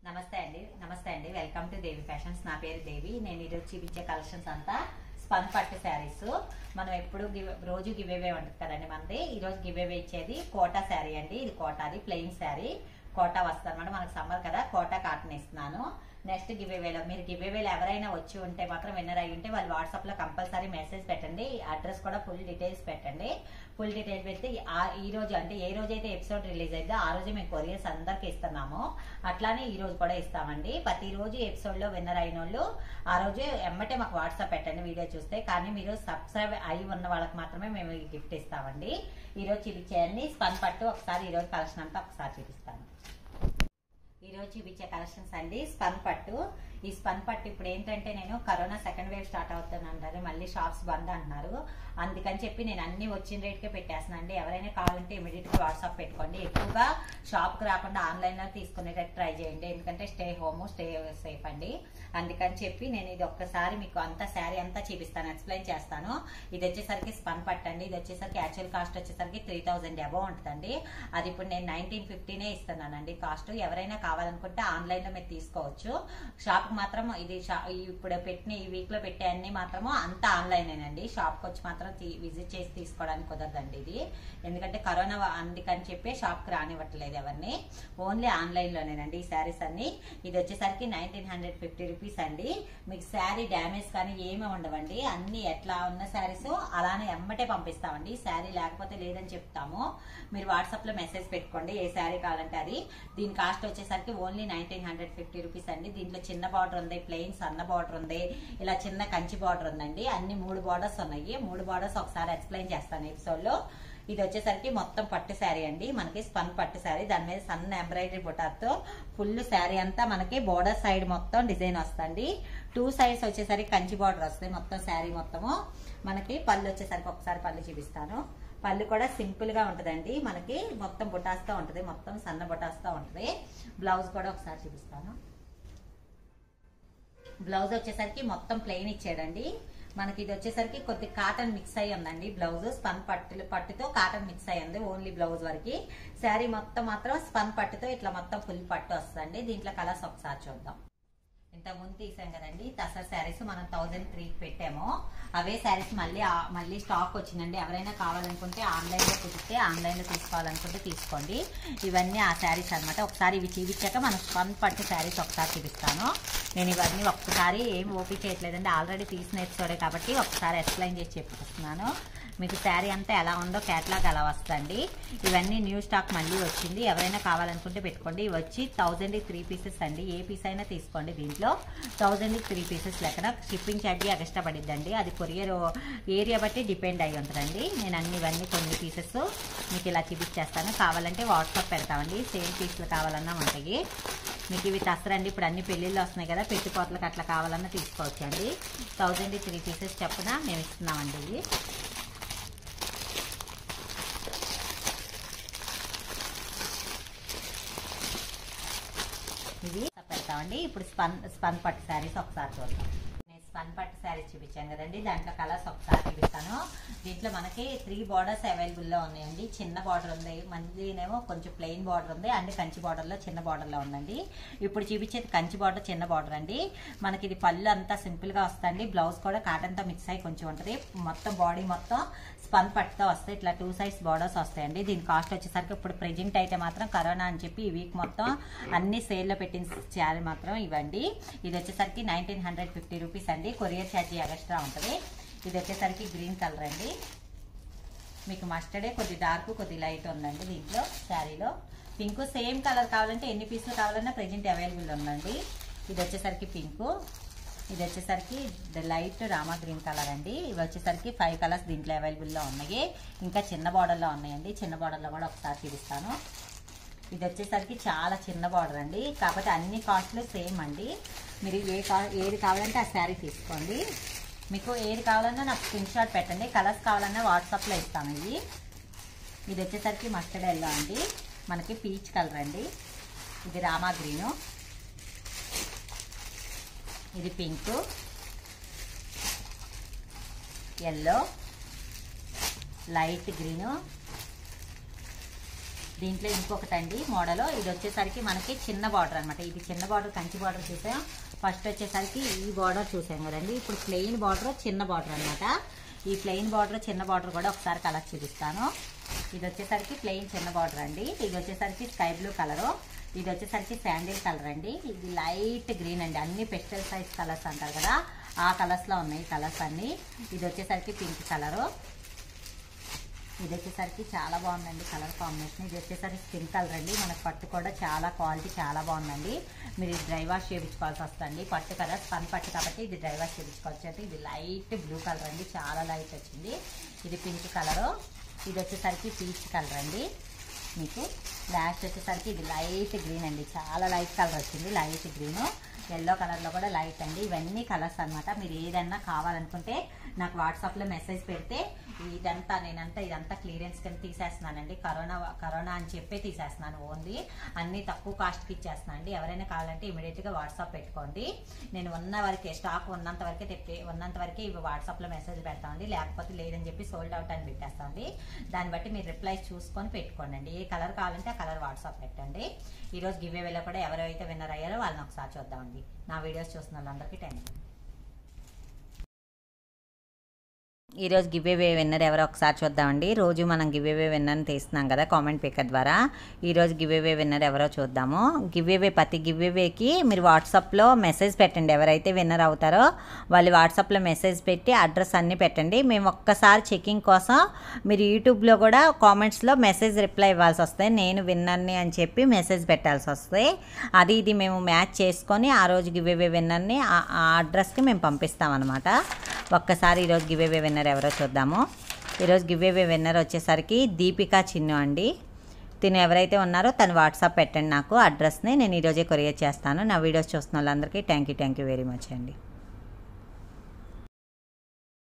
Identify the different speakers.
Speaker 1: నమస్తే అండి నమస్తే అండి వెల్కమ్ టు దేవి ఫ్యాషన్స్ నా పేరు దేవి నేను ఈరోజు చూపించే కలెక్షన్స్ అంతా స్పన్ పట్టు శారీస్ మనం ఎప్పుడు గివ్ రోజు గివ్ అవే ఉంటుంది కదండి మనది ఈ రోజు గివ్ అవే ఇచ్చేది కోటా శారీ అండి ఇది కోటాది ప్లెయిన్ శారీ కోటా వస్తుంది అనమాట మనకు సమ్మర్ కదా కోటా కాటన్ ఇస్తున్నాను నెక్స్ట్ గివ్ అవేలో మీరు గివ్ అవేలో ఎవరైనా వచ్చి ఉంటే మాత్రం విన్నర్ అయ్యి ఉంటే వాళ్ళు వాట్సాప్ లో కంపల్సరీ మెసేజ్ పెట్టండి అడ్రస్ కూడా ఫుల్ డీటెయిల్స్ పెట్టండి ఫుల్ డీటెయిల్స్ పెడితే ఆ- ఈ రోజు అంటే ఏ రోజు అయితే ఎపిసోడ్ రిలీజ్ అయితే ఆ రోజు మేము కొరియర్స్ అందరికి ఇస్తున్నాము అట్లానే ఈ రోజు కూడా ఇస్తామండి ప్రతి రోజు ఎపిసోడ్ లో విన్నర్ అయిన వాళ్ళు ఆ రోజు ఎమ్మటే మాకు వాట్సాప్ పెట్టండి వీడియో చూస్తే కానీ మీరు సబ్స్క్రైబ్ అయి ఉన్న వాళ్ళకి మాత్రమే మేము ఈ గిఫ్ట్ ఇస్తామండి ఈ రోజు చూపించేయండి స్పన్ పట్టు ఒకసారి ఈ రోజు కలెక్షన్ అంతా ఒకసారి చూపిస్తాను ఈ రోజు చూపించే కలెక్షన్స్ అండి స్పన్ పట్టు ఈ స్పన్ పట్టు ఇప్పుడు ఏంటంటే నేను కరోనా సెకండ్ వేవ్ స్టార్ట్ అవుతుంది అంటారు మళ్ళీ షాప్స్ బంద్ అంటున్నారు అందుకని చెప్పి నేను అన్ని వచ్చిన రేట్కే పెట్టేస్తాను అండి ఎవరైనా కావాలంటే ఇమీడియట్ గా వాట్సాప్ పెట్టుకోండి ఎక్కువగా షాప్ కి రాకుండా ఆన్లైన్ లో తీసుకునేటట్టు ట్రై చేయండి ఎందుకంటే స్టే హోమ్ స్టే సేఫ్ అండి అందుకని చెప్పి నేను ఇది ఒక్కసారి మీకు అంతా శారీ అంతా చూపిస్తాను ఎక్స్ప్లెయిన్ చేస్తాను ఇది వచ్చేసరికి స్పన్ పట్టు అండి ఇది వచ్చేసరికి యాక్చువల్ కాస్ట్ వచ్చేసరికి త్రీ థౌసండ్ అబౌవ్ ఉంటుందండి అది ఇప్పుడు నేను నైన్టీన్ ఫిఫ్టీనే ఇస్తున్నానండి కాస్ట్ ఎవరైనా కావాలనుకుంటే ఆన్లైన్ లో మీరు తీసుకోవచ్చు షాప్ కి మాత్రం ఇది షా- ఇప్పుడు పెట్టిన ఈ వీక్ లో పెట్టే అన్ని మాత్రము అంతా ఆన్లైన్ అండి షాప్ కి వచ్చి మాత్రం విజిట్ చేసి తీసుకోవడానికి కుదరదండి ఇది ఎందుకంటే కరోనా వా- అందుకని చెప్పి షాప్ కి రానివ్వట్లేదు ఎవరిని ఓన్లీ ఆన్లైన్ లోనేనండి ఈ శారీస్ అన్ని ఇది వచ్చేసరికి నైన్టీన్ హండ్రెడ్ ఫిఫ్టీ రూపీస్ అండి మీకు శారీ డ్యామేజ్ కానీ ఏమీ ఉండవండి అన్ని ఎట్లా ఉన్న శారీస్ అలానే ఎమ్మటే పంపిస్తామండి శారీ లేకపోతే లేదని చెప్తాము మీరు వాట్సాప్ లో మెసేజ్ పెట్టుకోండి ఏ శారీ కావాలంటే అది దీని కాస్ట్ వచ్చేసరికి only nineteen hundred fifty rupees అండి దీంట్లో చిన్న బార్డర్ ఉంది ప్లెయిన్ సన్న బార్డర్ ఉంది ఇలా చిన్న కంచి బార్డర్ ఉందండి అన్ని మూడు బార్డర్స్ ఉన్నాయి మూడు బార్డర్స్ ఒకసారి ఎక్స్ప్లెయిన్ చేస్తాను ఎపిసోడ్ లో ఇది వచ్చేసరికి మొత్తం పట్టు శారీ అండి మనకి స్పన్ పట్టు శారీ దాని మీద సన్న ఎంబ్రాయిడరీ బుటాతో ఫుల్ శారీ అంతా మనకి బోర్డర్ సైడ్ మొత్తం డిజైన్ వస్తుంది టూ సైడ్స్ వచ్చేసరికి కంచి బార్డర్ వస్తుంది మొత్తం శారీ మొత్తము మనకి పళ్ళు వచ్చేసరికి ఒకసారి పళ్ళు చూపిస్తాను పళ్ళు కూడా సింపుల్ గా ఉంటదండి మనకి మొత్తం బుటాస్తో ఉంటది మొత్తం సన్న బుటాస్తో ఉంటది బ్లౌజ్ కూడా ఒకసారి చూపిస్తాను బ్లౌజ్ వచ్చేసరికి మొత్తం ప్లెయిన్ ఇచ్చాడండి మనకి ఇది వచ్చేసరికి కొద్ది కాటన్ మిక్స్ అయ్యి ఉందండి బ్లౌజ్ స్పన్ పట్టులు పట్టుతో కాటన్ మిక్స్ అయ్యి ఉంది ఓన్లీ బ్లౌజ్ వరకు శారీ మొత్తం మాత్రం స్పన్ పట్టుతో ఇట్లా మొత్తం ఫుల్ పట్టు వస్తుంది దీంట్లో కలర్స్ ఒకసారి చూద్దాం ఇంత ముందు తీసాం కదండి తసర్ శారీస్ మనం థౌజండ్ త్రీ పెట్టాము అవే శారీస్ మళ్ళీ ఆ- మళ్ళీ స్టాక్ వచ్చిందండి ఎవరైనా కావాలనుకుంటే ఆన్లైన్ లో కుదిరితే ఆన్లైన్ లో తీసుకోవాలనుకుంటే తీసుకోండి ఇవన్నీ ఆ శారీస్ అన్నమాట ఒకసారి ఇవి చూపించాక మనం స్పన్ పట్టు శారీస్ ఒకసారి చూపిస్తాను నేను ఇవన్నీ ఒక్కసారి ఏం ఓపిక చేయట్లేదండి ఆల్రెడీ తీసిన ఎపిసోడే కాబట్టి ఒకసారి ఎక్స్ప్లెయిన్ చేసి చెప్పిస్తున్నాను మీకు శారీ అంతా ఎలా ఉందో క్యాట్లాగ్ అలా వస్తుంది ఇవన్నీ న్యూ స్టాక్ మళ్ళీ వచ్చింది ఎవరైనా కావాలనుకుంటే పెట్టుకోండి ఇవి వచ్చి థౌజండ్ త్రీ పీసెస్ అండి ఏ పీస్ అయినా తీసుకోండి దీంట్లో థౌజండ్ త్రీ పీసెస్ లెక్కన షిప్పింగ్ ఛార్జీ ఎక్స్ట్రా పడిద్దండి అది కొరియర్ ఏరియా బట్టి డిపెండ్ అయి ఉంటుందండి నేను అన్ని ఇవన్నీ కొన్ని పీసెస్ మీకు ఇలా చూపించేస్తాను కావాలంటే వాట్సాప్ పెడతామండి సేమ్ పీస్లు కావాలన్నా ఉంటాయి మీకు ఇవి తసరండి ఇప్పుడు అన్ని పెళ్ళిళ్ళు వస్తున్నాయి కదా పెట్టుకోతలకు అట్లా కావాలన్నా తీసుకోవచ్చు అండి థౌజండ్ త్రీ పీసెస్ చొప్పున మేము ఇస్తున్నామండి ఇవి ఇవి పెడతామండి ఇప్పుడు స్పన్ స్పన్ పట్టు శారీస్ ఒకసారి చూద్దాం నేను స్పన్ పట్టు శారీస్ చూపించాను కదండి దాంట్లో కలర్స్ ఒకసారి చూపిస్తాను దీంట్లో మనకి త్రీ బార్డర్స్ అవైలబుల్ లో ఉన్నాయండి చిన్న బార్డర్ ఉంది మళ్ళీనేమో కొంచెం ప్లెయిన్ బార్డర్ ఉంది అండ్ కంచి బార్డర్ లో చిన్న బార్డర్ లో ఉందండి ఇప్పుడు చూపించేది కంచి బార్డర్ చిన్న బార్డర్ అండి మనకి ఇది పళ్ళు అంతా సింపుల్ గా వస్తుంది బ్లౌజ్ కూడా కాటన్ తో మిక్స్ అయ్యి కొంచెం ఉంటది మొత్తం బాడీ మొత్తం స్పన్ పట్టుతో వస్తాయి ఇట్లా టూ సైడ్స్ బార్డర్స్ వస్తాయండి దీని కాస్ట్ వచ్చేసరికి ఇప్పుడు ప్రెజెంట్ అయితే మాత్రం కరోనా అని చెప్పి ఈ వీక్ మొత్తం అన్ని సేల్లో పెట్టిన శారీ మాత్రం ఇవ్వండి ఇది వచ్చేసరికి నైన్టీన్ హండ్రెడ్ ఫిఫ్టీ రూపీస్ అండి కొరియర్ ఛార్జీ ఎక్స్ట్రా ఉంటుంది ఇది వచ్చేసరికి గ్రీన్ కలర్ అండి మీకు మస్టర్డే కొద్ది డార్క్ కొద్ది లైట్ ఉందండి దీంట్లో శారీలో పింక్ సేమ్ కలర్ కావాలంటే ఎన్ని పీసులు కావాలన్నా ప్రెజెంట్ అవైలబుల్ ఉందండి ఇది వచ్చేసరికి పింక్ ఇది వచ్చేసరికి లైట్ రామా గ్రీన్ కలర్ అండి ఇవి వచ్చేసరికి ఫైవ్ కలర్స్ దీంట్లో అవైలబుల్లో ఉన్నాయి ఇంకా చిన్న బార్డర్లో ఉన్నాయండి చిన్న బార్డర్లో కూడా ఒకసారి చూపిస్తాను ఇది వచ్చేసరికి చాలా చిన్న బార్డర్ అండి కాకపోతే అన్ని కాస్ట్లు సేమ్ అండి మీరు ఏ కా ఏది కావాలంటే ఆ శారీ తీసుకోండి మీకు ఏది కావాలన్నా నాకు స్క్రీన్ షాట్ పెట్టండి కలర్స్ కావాలన్నా వాట్సాప్లో ఇస్తాను ఇవి ఇది వచ్చేసరికి మస్టర్డ్ ఎల్లో అండి మనకి పీచ్ కలర్ అండి ఇది రామా గ్రీను ఇది పింక్ ఎల్లో లైట్ గ్రీను దీంట్లో ఇంకొకటి అండి మోడల్ ఇది వచ్చేసరికి మనకి చిన్న బార్డర్ అనమాట ఇది చిన్న బార్డర్ కంచి బార్డర్ చూసాం ఫస్ట్ వచ్చేసరికి ఈ బార్డర్ చూసాం కదండి ఇప్పుడు ప్లెయిన్ బార్డర్ చిన్న బార్డర్ అనమాట ఈ ప్లెయిన్ బార్డర్ చిన్న బార్డర్ కూడా ఒకసారి కలర్ చూపిస్తాను ఇది వచ్చేసరికి ప్లెయిన్ చిన్న బార్డర్ అండి ఇది వచ్చేసరికి స్కై బ్లూ కలరు ఇది వచ్చేసరికి శాండిల్ కలర్ అండి ఇది లైట్ గ్రీన్ అండి అన్ని పెస్టల్ సైజ్ కలర్స్ అంటారు కదా ఆ కలర్స్లో ఉన్నాయి కలర్స్ అన్ని ఇది వచ్చేసరికి పింక్ కలరు ఇది వచ్చేసరికి చాలా బాగుందండి కలర్ కాంబినేషన్ ఇది వచ్చేసరికి స్కిన్ కలర్ అండి మనకు పట్టు కూడా చాలా క్వాలిటీ చాలా బాగుందండి మీరు ఇది డ్రై వాష్ చేయించుకోవాల్సి వస్తుంది పట్టు కలర్ పని పట్టు కాబట్టి ఇది డ్రై వాష్ చేయించుకోవచ్చు అంటే ఇది లైట్ బ్లూ కలర్ అండి చాలా లైట్ వచ్చింది ఇది పింక్ కలరు ఇది వచ్చేసరికి పీచ్ కలర్ అండి మీకు లాస్ట్ వచ్చేసరికి ఇది లైట్ గ్రీన్ అండి చాలా లైట్ కలర్ వచ్చింది లైట్ గ్రీన్ ఎల్లో కలర్లో కూడా లైట్ అండి ఇవన్నీ కలర్స్ అన్నమాట మీరు ఏదన్నా కావాలనుకుంటే నాకు వాట్సాప్లో మెసేజ్ పెడితే ఇదంతా నేనంతా ఇదంతా క్లియరెన్స్ కింద తీసేస్తున్నానండి కరోనా కరోనా అని చెప్పే తీసేస్తున్నాను ఓన్లీ అన్నీ తక్కువ కాస్ట్కి ఇచ్చేస్తున్నాను అండి ఎవరైనా కావాలంటే ఇమీడియట్గా వాట్సాప్ పెట్టుకోండి నేను ఉన్న వరకే స్టాక్ ఉన్నంత వరకే తెప్పి ఉన్నంత వరకే ఇవి వాట్సాప్లో మెసేజ్ పెడతామండి లేకపోతే లేదని చెప్పి సోల్డ్ అవుట్ అని పెట్టేస్తామండి దాన్ని బట్టి మీరు రిప్లైస్ చూసుకొని పెట్టుకోండి ఏ కలర్ కావాలంటే ఆ కలర్ వాట్సాప్ పెట్టండి ఈరోజు గివ్ వేలో కూడా ఎవరైతే విన్నర్ అయ్యారో వాళ్ళని ఒకసారి చూద్దామండి నా వీడియోస్ చూస్తున్న వాళ్ళందరికీ థ్యాంక్ యూ ఈరోజు గివ్ అవే విన్నర్ ఎవరో ఒకసారి చూద్దామండి రోజు మనం గివ్ అవే విన్నర్ని తీస్తున్నాం కదా కామెంట్ పికర్ ద్వారా ఈరోజు గివ్ అవే విన్నర్ ఎవరో చూద్దాము గివ్ అవే ప్రతి గివ్ అవేకి మీరు వాట్సాప్లో మెసేజ్ పెట్టండి ఎవరైతే విన్నర్ అవుతారో వాళ్ళు వాట్సాప్లో మెసేజ్ పెట్టి అడ్రస్ అన్నీ పెట్టండి మేము ఒక్కసారి చెకింగ్ కోసం మీరు యూట్యూబ్లో కూడా కామెంట్స్లో మెసేజ్ రిప్లై ఇవ్వాల్సి వస్తుంది నేను విన్నర్ని అని చెప్పి మెసేజ్ పెట్టాల్సి వస్తుంది అది ఇది మేము మ్యాచ్ చేసుకొని ఆ రోజు గివ్ అవే విన్నర్ని ఆ ఆ అడ్రస్కి మేము పంపిస్తామన్నమాట ఒక్కసారి ఈరోజు గివ్ అవే విన్నర్ ఎవరో చూద్దాము ఈరోజు గివ్ అవే విన్నర్ వచ్చేసరికి దీపికా చిన్ను అండి తిను ఎవరైతే ఉన్నారో తను వాట్సాప్ పెట్టండి నాకు అడ్రస్ని నేను ఈరోజే కొరియర్ చేస్తాను నా వీడియోస్ చూస్తున్న వాళ్ళందరికీ thank you thank you very much అండి